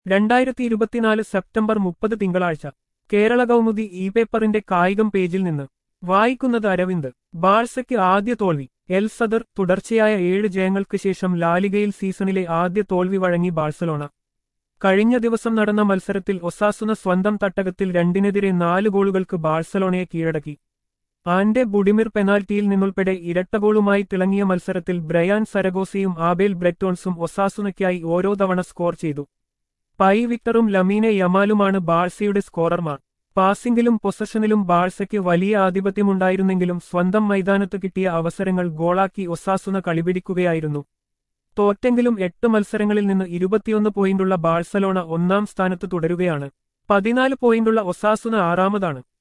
രണ്ടായിരത്തി ഇരുപത്തിനാല് സെപ്റ്റംബർ മുപ്പത് തിങ്കളാഴ്ച കേരള കൗമുദി ഇ പേപ്പറിന്റെ കായികം പേജിൽ നിന്ന് വായിക്കുന്നത് അരവിന്ദ് ബാഴ്സയ്ക്ക് ആദ്യ തോൽവി എൽ സദർ തുടർച്ചയായ ഏഴ് ജയങ്ങൾക്ക് ശേഷം ലാലിഗയിൽ സീസണിലെ ആദ്യ തോൽവി വഴങ്ങി ബാഴ്സലോണ കഴിഞ്ഞ ദിവസം നടന്ന മത്സരത്തിൽ ഒസാസുന സ്വന്തം തട്ടകത്തിൽ രണ്ടിനെതിരെ നാല് ഗോളുകൾക്ക് ബാഴ്സലോണയെ കീഴടക്കി ആന്റെ ബുഡിമിർ പെനാൽറ്റിയിൽ നിന്നുൾപ്പെടെ ഇരട്ട ഗോളുമായി തിളങ്ങിയ മത്സരത്തിൽ ബ്രയാൻ സരഗോസയും ആബേൽ ബ്രെറ്റോൺസും ഒസാസുനയ്ക്കായി ഓരോ തവണ സ്കോർ ചെയ്തു പൈ വിക്ടറും ലമീനെ യമാലുമാണ് ബാഴ്സയുടെ സ്കോറർമാർ പാസിംഗിലും പൊസഷനിലും ബാഴ്സയ്ക്ക് വലിയ ആധിപത്യമുണ്ടായിരുന്നെങ്കിലും സ്വന്തം മൈതാനത്ത് കിട്ടിയ അവസരങ്ങൾ ഗോളാക്കി ഒസാസുന കളിപിടിക്കുകയായിരുന്നു തോറ്റെങ്കിലും എട്ട് മത്സരങ്ങളിൽ നിന്ന് ഇരുപത്തിയൊന്ന് പോയിന്റുള്ള ബാഴ്സലോണ ഒന്നാം സ്ഥാനത്ത് തുടരുകയാണ് പതിനാല് പോയിന്റുള്ള ഒസാസുന ആറാമതാണ്